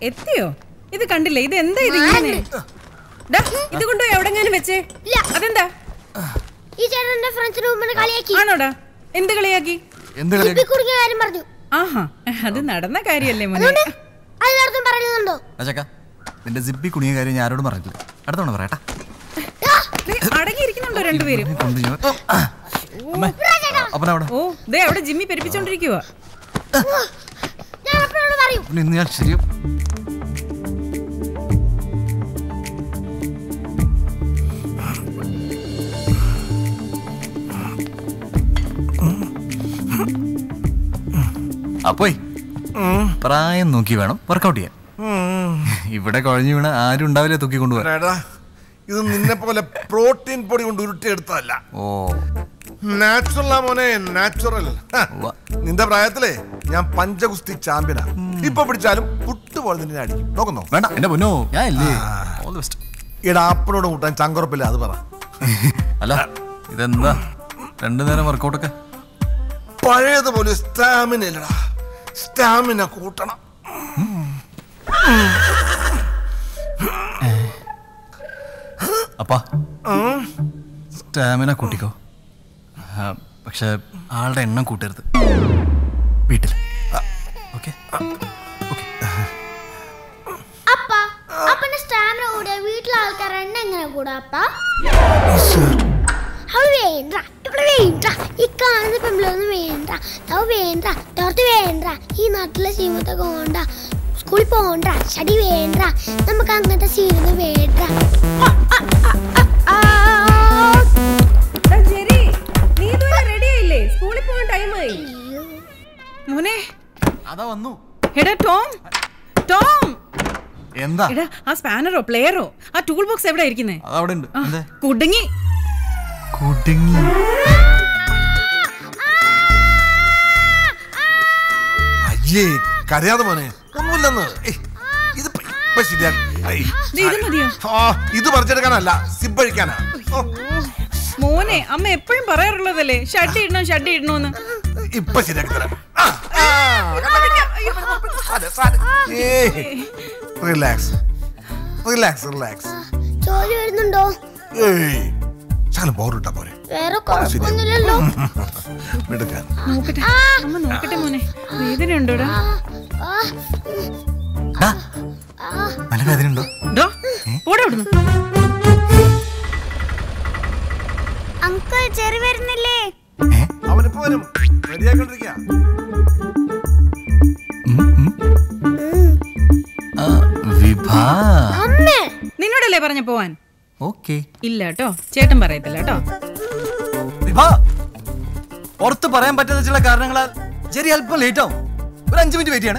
എത്തിയോ ഇത് കണ്ടില്ലേ ഇത് എന്താ ഇത് ഇങ്ങനെ ദാ, ഇത് കൊണ്ടുപോയി എവിടെങ്ങാനും വെച്ചേ ഇല്ല. അതെന്താ ഈ ചേട്ടൻ എന്റെ ഫ്രണ്ട്സിന് മുമ്പിൽ കളിയാക്കി ആണോടാ എന്ത് കളിയാക്കി എന്ത് കളി ജിപ്പി കുടുങ്ങിയ കാര്യം പറഞ്ഞു ആഹാ അത് നടന്ന കാര്യല്ലേ മോനെ അതുകൊണ്ട് അതിനർത്ഥം പറയുന്നുണ്ടോ അച്ചക്ക നിന്റെ സിപ്പി കുണിയ കാര്യം ഞാൻ ആരോടും പറഞ്ഞില്ല അടുത്ത തവണ പറയട്ടാ ദേ, അടങ്ങിയിരിക്കുന്നുണ്ടോ രണ്ടുപേരും കൊണ്ട് ഞാൻ അമ്മേ അപ്പനവിടെ ഓ ദേ അവിടെ ജിമ്മി പെരുപ്പിച്ചോണ്ടിരിക്കുവാ ഞാൻ അപ്പനോട് പറയും പിന്നെ ഇന്ന് ഞാൻ ശരിയും അപ്പോയി പ്രായം നോക്കി വേണം വർക്കൗട്ട് ചെയ്യാൻ ഇവിടെ കുഴഞ്ഞു വീണ ആരും ഉണ്ടാവില്ല തൂക്കി കൊണ്ടുപോകാൻ എടാ ഇത് നിന്നെ പോലെ പ്രോട്ടീൻ പൊടി കൊണ്ട് ഉരുട്ടിയെടുത്തതല്ല ഓ നാച്ചുറൽ ആ മോനെ നാച്ചുറൽ ഉവ്വ. നിന്റെ പ്രായത്തിലേ ഞാൻ പഞ്ചഗുസ്തി ചാമ്പ്യനാ ഇപ്പൊ പിടിച്ചാലും പുട്ടുപോലെ നിന്നെ അടിക്കും നോക്കുന്നോ വേണ്ട എന്റെ പൊന്നോ ഞാൻ ഇല്ലേ ഓൾ ദി ബെസ്റ്റ് എടാ അപ്പനോട് കൂട്ടാൻ ചങ്കുറപ്പില്ല അത് പറ അല്ല ഇതെന്താ രണ്ടു നേരം വർക്കൗട്ടൊക്കെ പഴയതുപോലെ സ്റ്റാമിന ഇല്ലടാ സ്റ്റാമിന കൂട്ടണം അപ്പാ സ്റ്റാമിന കൂട്ടിക്കോ ആ, പക്ഷെ ആളുടെ എണ്ണം കൂട്ടരുത് വീട്ടിൽ ഓക്കെ ഓക്കെ അപ്പ അപ്പന്റെ സ്റ്റാമിന കൂടെ വീട്ടിലെ ആൾക്കാർ എണ്ണ എങ്ങനെ കൂടാ അപ്പ അവള് വേണ്ട ഇവിടെ വേണ്ട ഈ കാണുന്ന പെമ്പിളൊന്നും വേണ്ട തവ വേണ്ട തോർത്ത് വേണ്ട ഈ നാട്ടിലെ സീമത്തൊക്കെ വേണ്ട സ്കൂളിൽ പോകണ്ട സ്റ്റഡി വേണ്ട നമുക്ക് അങ്ങനത്തെ സീനൊന്നും വേണ്ട ആ, ആ, ആ, ആ, ആ. ശരി നീ ഇതുവരെ റെഡി ആയില്ലേ സ്കൂളിൽ പോകാൻ ടൈമായി മോനെ അതാ വന്നു എടാ ടോം ടോം എന്താ എടാ ആ സ്പാനറോ പ്ലെയറോ ആ ടൂൾ ബോക്സ് എവിടെ ഇരിക്കുന്നേ അതവിടെ ഉണ്ട് എന്തേ കുടുങ്ങി കുടുങ്ങി അയ്യേ കരയാതെ മോനെ ഒന്നുമില്ലെന്ന് ഏയ്, ഇത് ഇപ്പൊ- ഇപ്പൊ ശരിയാ- ഐ. ദേ, ഇത് മതിയോ ആ, ഇത് പറിച്ചെടുക്കാനല്ല സിബഴിക്കാനാ ഓ, മോനെ അമ്മ എപ്പോഴും പറയാറുള്ളതല്ലേ ഷഡ് ഇടണം ഷഡ് ഇടണോന്ന് ഇപ്പൊ ശരിയാക്കി തരാം ആ, ആ, സാധെ, സാധെ. ഏയ്, റിലാക്സ് റിലാക്സ് റിലാക്സ് ജോലി വരുന്നുണ്ടോ ഏയ് ശകലം ബോറിട്ടാ പോരെ വേറെ കുഴപ്പമൊന്നുമില്ലല്ലോ എടുക്കാൻ നോക്കട്ടെ അമ്മ നോക്കട്ടെ മോനെ വേദന ഉണ്ടോടാ ആ, ഡാ, നല്ല വേദന ഉണ്ടോ ഡോ പോടാ അവിടുന്ന് അങ്കിൾ ചെറി വരുന്നില്ലേ അവനിപ്പോ വരും റെഡിയാക്കൊണ്ടിരിക്കുക ആ, വിഭാ അമ്മേ നിന്നോടല്ലേ പറഞ്ഞ പോവാൻ ഓക്കെ ഇല്ല കേട്ടോ ചേട്ടൻ പറയത്തില്ല കേട്ടോ വിഭാ പുറത്ത് പറയാൻ പറ്റാത്ത ചില കാരണങ്ങളാൽ ശരി അല്പം ലേറ്റ് ആവും ഒരു അഞ്ചു മിനിറ്റ് വെയിറ്റ് ചെയ്യണേ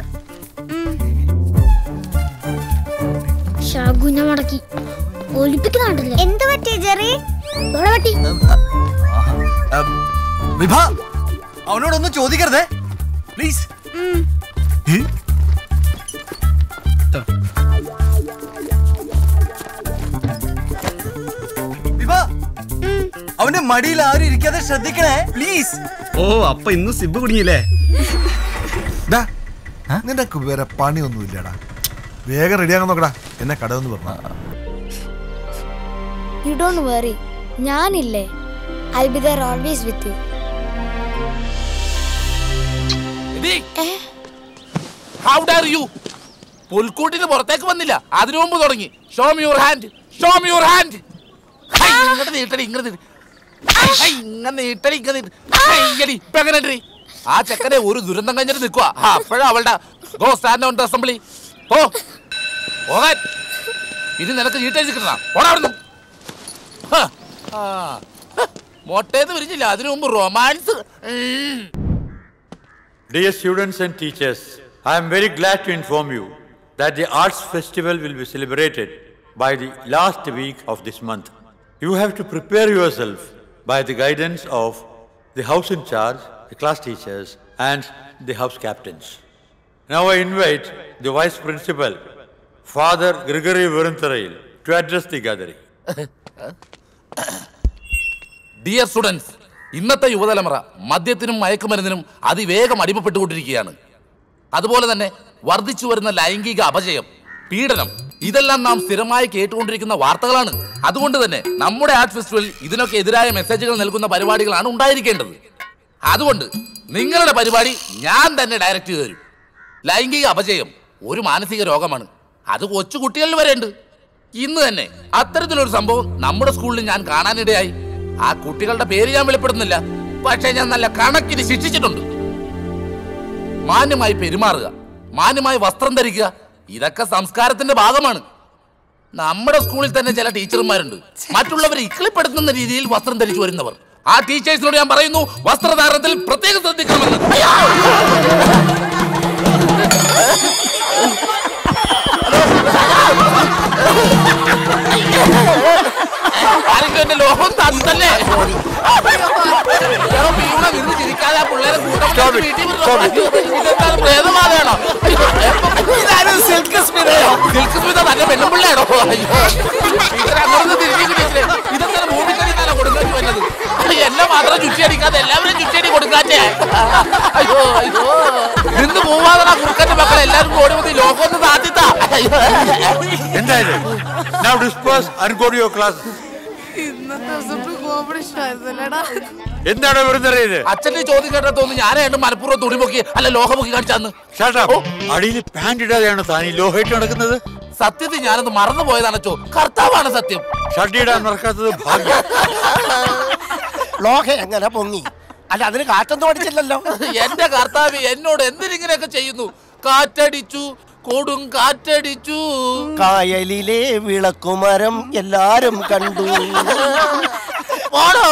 ശകുന മടക്കി ഒലിപ്പിക്കുന്നുണ്ടല്ലേ എന്ത് പറ്റി ജെറി ഇവിടെ പറ്റി ആ, വിഭ അവനോടൊന്നും ചോദിക്കരുതേ പ്ലീസ് വിഭ അവന്റെ മടിയിൽ ആരും ഇരിക്കാതെ ശ്രദ്ധിക്കണേ പ്ലീസ് ഓ അപ്പൊ ഇന്ന് സിബ് കുടുങ്ങിയില്ലേ ഡാ, നിനക്ക് വേറെ പണിയൊന്നുമില്ലടാ വേഗം റെഡിയാകാൻ നോക്കടാ എന്നെ കടമെന്ന് പറഞ്ഞു യു ഡോണ്ട് വറി ഞാനില്ലേ I be there always with you how dare you പുൽക്കൂട്ടിന് പുറത്തേക്ക് വന്നില്ല അതിനു മുമ്പ് തുടങ്ങി show me your hand show me your hand ഇങ്ങോട്ട് നീട്ടടി ഇങ്ങനെ നീട്ട്. ഹൈ, ഹൈ, ഇങ്ങനെ നീട്ടടി ഇങ്ങനെ നീട്ട്. ഹൈയടി, ഇപ്പൊ എങ്ങനെ ഉണ്ടെടി? ആ ചെക്കനെ ഒരു ദുരന്തം കഴിഞ്ഞിട്ട് നിൽക്കുക അപ്പോഴാ അവളുടെ ഗോ സ്റ്റാൻഡ് ഓൺ അസംബ്ലി ഓ പോകാൻ ഇനി നിനക്ക് ചീട്ടെഴുതി കിട്ടണം ഓടാ അവിടുന്ന് ഹ, ആ. ഹ, മൊട്ടേന്ന് വിരിഞ്ഞില്ല അതിനു മുമ്പ് റൊമാൻസ് ഉം. Dear students and teachers, I am very glad to inform you that the Arts Festival will be celebrated by the last week of this month. You have to prepare yourself by the guidance of the house in charge, the class teachers, and the house captains. Now I invite the vice principal, Father Grigory Virantarail, to address the gathering. Dear students ഇന്നത്തെ യുവതലമുറ മദ്യത്തിനും മയക്കുമരുന്നിനും അതിവേഗം അടിമപ്പെട്ടുകൊണ്ടിരിക്കുകയാണ് അതുപോലെ തന്നെ വർദ്ധിച്ചു വരുന്ന ലൈംഗിക അപജയം പീഡനം ഇതെല്ലാം നാം സ്ഥിരമായി കേട്ടുകൊണ്ടിരിക്കുന്ന വാർത്തകളാണ് അതുകൊണ്ട് തന്നെ നമ്മുടെ ആർട്ട് ഫെസ്റ്റിവലിൽ ഇതിനൊക്കെ എതിരായ മെസ്സേജുകൾ നൽകുന്ന പരിപാടികളാണ് ഉണ്ടായിരിക്കേണ്ടത് അതുകൊണ്ട് നിങ്ങളുടെ പരിപാടി ഞാൻ തന്നെ ഡയറക്റ്റ് ചെയ്തു തരും ലൈംഗിക അപജയം ഒരു മാനസിക രോഗമാണ് അത് കൊച്ചു കുട്ടികളിൽ വരെ ഉണ്ട് ഇന്ന് തന്നെ അത്തരത്തിലൊരു സംഭവം നമ്മുടെ സ്കൂളിൽ ഞാൻ കാണാനിടയായി ആ കുട്ടികളുടെ പേര് ഞാൻ വെളിപ്പെടുത്തുന്നില്ല പക്ഷേ ഞാൻ നല്ല കണക്കിന് ശിക്ഷിച്ചിട്ടുണ്ട് മാന്യമായി പെരുമാറുക മാന്യമായി വസ്ത്രം ധരിക്കുക ഇതൊക്കെ സംസ്കാരത്തിന്റെ ഭാഗമാണ് നമ്മുടെ സ്കൂളിൽ തന്നെ ചില ടീച്ചർമാരുണ്ട് മറ്റുള്ളവരെ ഇക്കിളിപ്പെടുത്തുന്ന രീതിയിൽ വസ്ത്രം ധരിച്ചു വരുന്നവർ ആ ടീച്ചേഴ്സിനോട് ഞാൻ പറയുന്നു വസ്ത്രധാരണത്തിൽ പ്രത്യേകം ശ്രദ്ധിക്കണമെന്ന് അയ്യോ! ആരെങ്കിലും എന്റെ ലോകം തന്നല്ലേ എടോ, വീണ നിന്ന് ചിരിക്കാതെ ആ പിള്ളേരെ കൂട്ടം വിളിച്ച് വീട്ടിൽ വിടണം. ഇതെന്താണ് പ്രേതബാധയാണോ? അയ്യോ, ഇതാരും സിൽക്ക് സ്മിതയോ? സിൽക്ക് സ്മിത നല്ല പെണ്ണുപിള്ളയാണോ? അയ്യോ. ടീച്ചറെ, അങ്ങോട്ടൊന്ന് തിരിഞ്ഞ് കിട്ടിയിട്ടില്ലേ? ഇതെന്താണ് ഭൂമിക്കടിന്നാണോ കൊടുക്കാൻ വന്നത്? എന്നെ മാത്രം ചുറ്റിയടിക്കാതെ എല്ലാവരും ചുറ്റിയടി കൊടുക്കാറ്റേ അയ്യോ അയ്യോ നിന്ന് പോവാതെ കുറുക്കന്റെ മക്കൾ എല്ലാവരും ഓടി വന്ന് ലോകം ഒന്ന് താത്തിത്താ അയ്യോ എന്തായാലും Now disperse and go to your class. എന്താണ് വെറുതെ അറിയത് അച്ഛന്റെ ചോദ്യം കേട്ടതൊന്നും ഞാനായിട്ട് മലപ്പുറം തുണിമുക്കി അല്ല ലോഹമുക്കി കാണിച്ചാന്ന് അടിയിൽ പാന്റ് ഇടാതെയാണ് താൻ ഈ ലോഹയിട്ട് നടക്കുന്നത് സത്യത്തിൽ ഞാനത് മറന്നു പോയതാണച്ചോ കർത്താവാണ് സത്യം ഷർട്ട് ഇടാൻ നടക്കാത്തത് ഭാഗ്യം ലോഹ എങ്ങനെ പൊങ്ങി അല്ല അതിന് കാറ്റൊന്നും അടിച്ചില്ലല്ലോ എന്റെ കർത്താവ് എന്നോട് എന്തിനിങ്ങനെയൊക്കെ ചെയ്യുന്നു കാറ്റടിച്ചു കൊടും കാറ്റടിച്ചു കായലിലെ വിളക്കുമരം എല്ലാരും കണ്ടു പോടോ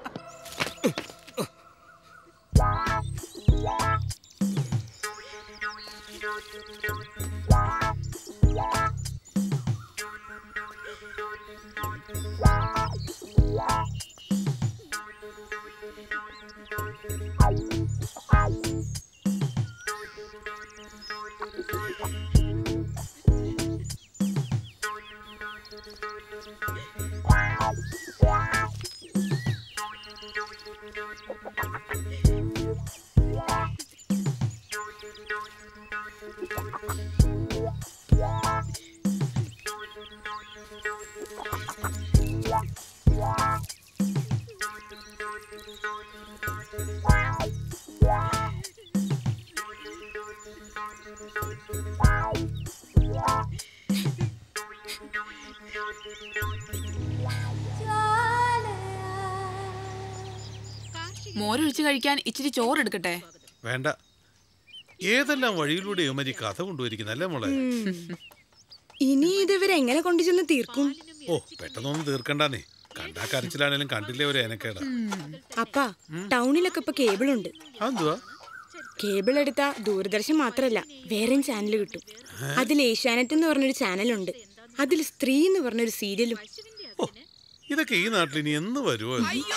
മോരൊഴിച്ച് കഴിക്കാൻ ഇച്ചിരി ചോറ് എടുക്കട്ടെ വേണ്ട ഏതെല്ലാം വഴിയിലൂടെ യുവമരി കഥ കൊണ്ടുവരിക്കുന്നല്ലേ മോളെ ഇനി ഇതിവരെ എങ്ങനെ കൊണ്ടുചെന്ന് തീർക്കും ഓ പെട്ടെന്നൊന്നും തീർക്കണ്ടാന്നേ കണ്ടാ കരച്ചിലാണേലും കണ്ടില്ലേ ഒരു എനക്കേടാ അപ്പാ ടൗണിലൊക്കെ ഇപ്പൊ കേബിൾ ഉണ്ട് അതെന്തുവാ കേബിൾ എടുത്താ ദൂരദർശൻ മാത്രല്ല വേറെയും ചാനൽ കിട്ടും അതിൽ ഏഷ്യാനെറ്റ് എന്ന് പറഞ്ഞൊരു ചാനലുണ്ട് അതിൽ സ്ത്രീ എന്ന് പറഞ്ഞൊരു സീരിയലും ഇതൊക്കെ ഈ നാട്ടിൽ ഇനി എന്ന് വരുമോ എന്ന്? അയ്യോ,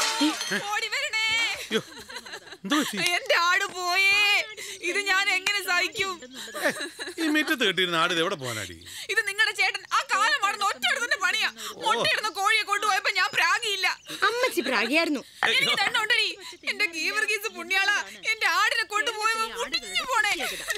എന്ത് പറ്റി? എന്റെ ആട് പോയേ ഇത് ഞാൻ എങ്ങനെ സഹിക്കും ഈ മുറ്റത്ത് കെട്ടിയിരുന്ന ആട് ഇത് എവിടെ പോകാനാടി ഇത് നിങ്ങളുടെ ചേട്ടൻ ആ കാലം മറന്ന് ഒറ്റയെടുത്തിന്റെ പണിയാ മുട്ടയിടുന്ന കോഴിയെ കൊണ്ടുപോയപ്പോ ഞാൻ പ്രാഗിയില്ല അമ്മച്ചി പ്രാഗിയായിരുന്നു എനിക്ക് തന്നോണ്ടടി എന്റെ ഗീവർഗീസ് പുണ്യാള എന്റെ ആടിനെ കൊണ്ടുപോയപ്പോ മുടിഞ്ഞു പോണേ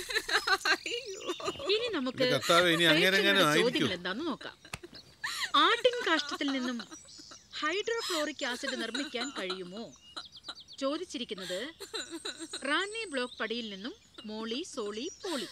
ഇനി നമുക്ക് എന്റെ കർത്താവേ, ഇനി അങ്ങേരെങ്ങാനും പ്രേക്ഷകരുടെ ആയിരിക്കും. ചോദ്യങ്ങൾ എന്താന്ന് നോക്കാം ആട്ടിൻ കാഷ്ടത്തിൽ നിന്നും ഹൈഡ്രോക്ലോറിക് ആസിഡ് നിർമ്മിക്കാൻ കഴിയുമോ ചോദിച്ചിരിക്കുന്നത് റാന്നി ബ്ലോക്ക് പടിയിൽ നിന്നും മോളി സോളി പോളി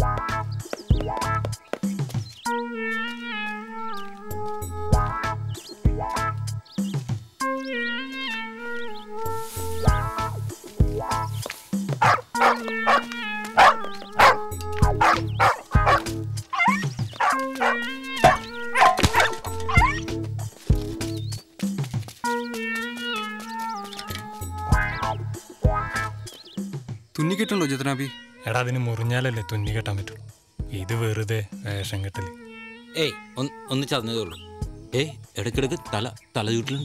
തുന്നി കിട്ടുണ്ടോ ചിത്രാബി എടാ അതിന് മുറിഞ്ഞാലല്ലേ തുന്നി കെട്ടാൻ പറ്റുള്ളൂ ഇത് വെറുതെ വേഷം കെട്ടല് ഏയ് ഒന്ന് ഒന്ന് ചതഞ്ഞതേ ഉള്ളൂ ഏയ് ഇടയ്ക്കിടയ്ക്ക് തല തല ചൂട്ടിലുണ്ട്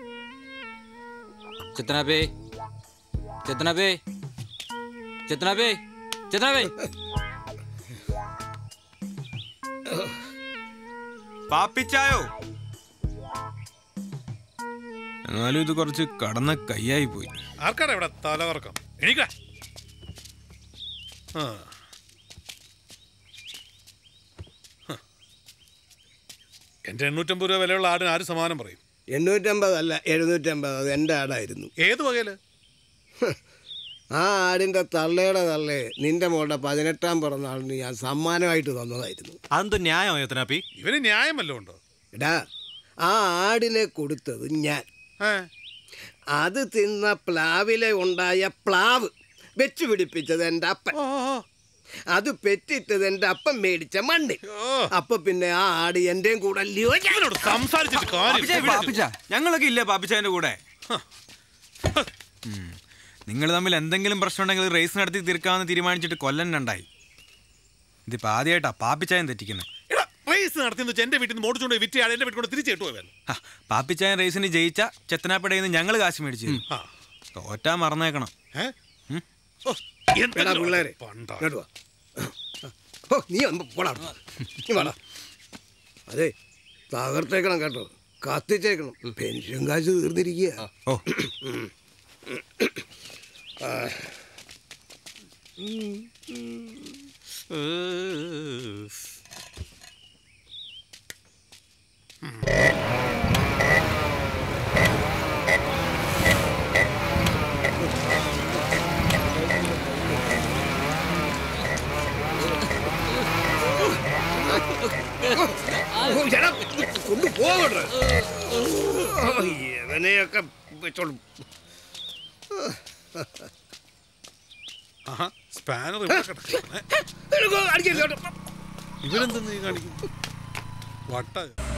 ചെത്തനാബേ ചെത്തനാബേ ചെത്തനാബേ ചെത്തനാബേ പാപ്പിച്ചായോ എന്നാലും ഇത് കുറച്ച് കടന്ന കൈയായി പോയി ആർക്കാടാ ഇവിടെ തലകറക്കം എണീക്ക ആ എന്റെ എണ്ണൂറ്റമ്പത് രൂപ വിലയുള്ള ആടിന് ആര് സമാനം പറയും എണ്ണൂറ്റമ്പതല്ല എഴുന്നൂറ്റമ്പത് അത് എൻ്റെ ആടായിരുന്നു ഏത് വകയില് ആ ആടിൻ്റെ തള്ളയുടെ തള്ളയെ നിന്റെ മോളുടെ പതിനെട്ടാം പിറന്നാളിന് ഞാൻ സമ്മാനമായിട്ട് തന്നതായിരുന്നു അതെന്തോ ന്യായമോ എത്തനാപ്പി ഇവന് ന്യായമല്ലോ ഉണ്ടോ എടാ ആ ആടിനെ കൊടുത്തത് ഞാൻ ഏ അത് തിന്ന പ്ലാവിലെ ഉണ്ടായ പ്ലാവ് വെച്ചു പിടിപ്പിച്ചത് എൻ്റെ അപ്പൻ അത് പെറ്റിട്ടത് എൻ്റെ അപ്പൻ മേടിച്ച മണ്ണ് അപ്പൊ പിന്നെ ആ ആട് എന്റെയും കൂടെ അല്ലയോ സംസാരിച്ചിട്ട് പാപ്പിച്ചാ, പാപ്പിച്ചാ, ഞങ്ങളൊക്കെ ഇല്ലേ പാപ്പിച്ചാന്റെ കൂടെ നിങ്ങൾ തമ്മിൽ എന്തെങ്കിലും പ്രശ്നം ഉണ്ടെങ്കിൽ റേസ് നടത്തി തീർക്കാമെന്ന് തീരുമാനിച്ചിട്ട് കൊല്ലം രണ്ടായി ഇതിപ്പോ ആദ്യമായിട്ടാ പാപ്പിച്ചായൻ തെറ്റിക്കുന്നത് എടാ റേസ് നടത്തിയെന്ന് വെച്ചാൽ എന്റെ വീട്ടിൽ നിന്ന് മോടിച്ചോണ്ട് പോയി വിറ്റ് ആളെ എന്റെ വീട്ടിൽ കൊണ്ട് തിരിച്ചു കിട്ടുമല്ലോ പാപ്പിച്ചായൻ റേസിന് ജയിച്ച ചെത്തനാപ്പടയിൽ നിന്ന് ഞങ്ങൾ കാശ് മേടിച്ചു തരും. തോറ്റാ മറന്നേക്കണം ഉം. എടാ പിള്ളേരെ ഇങ്ങോട്ട് വാ. ഓ നീ ഒന്ന് പോടാ നീ വാടാ അതെ തകർത്തേക്കണം കേട്ടോ കത്തിച്ചേക്കണം പെൻഷൻ കാശ് തീർന്നിരിക്കുക ഓ കൊണ്ടുപോകട്ടെ ഇവനെയൊക്കെ വെച്ചോളൂ ആഹാ സ്പാനർ ഇവിടെ കിടക്കുകയാണ്. ഇവനെന്തെന്ന് നീ കാണിക്കും വട്ട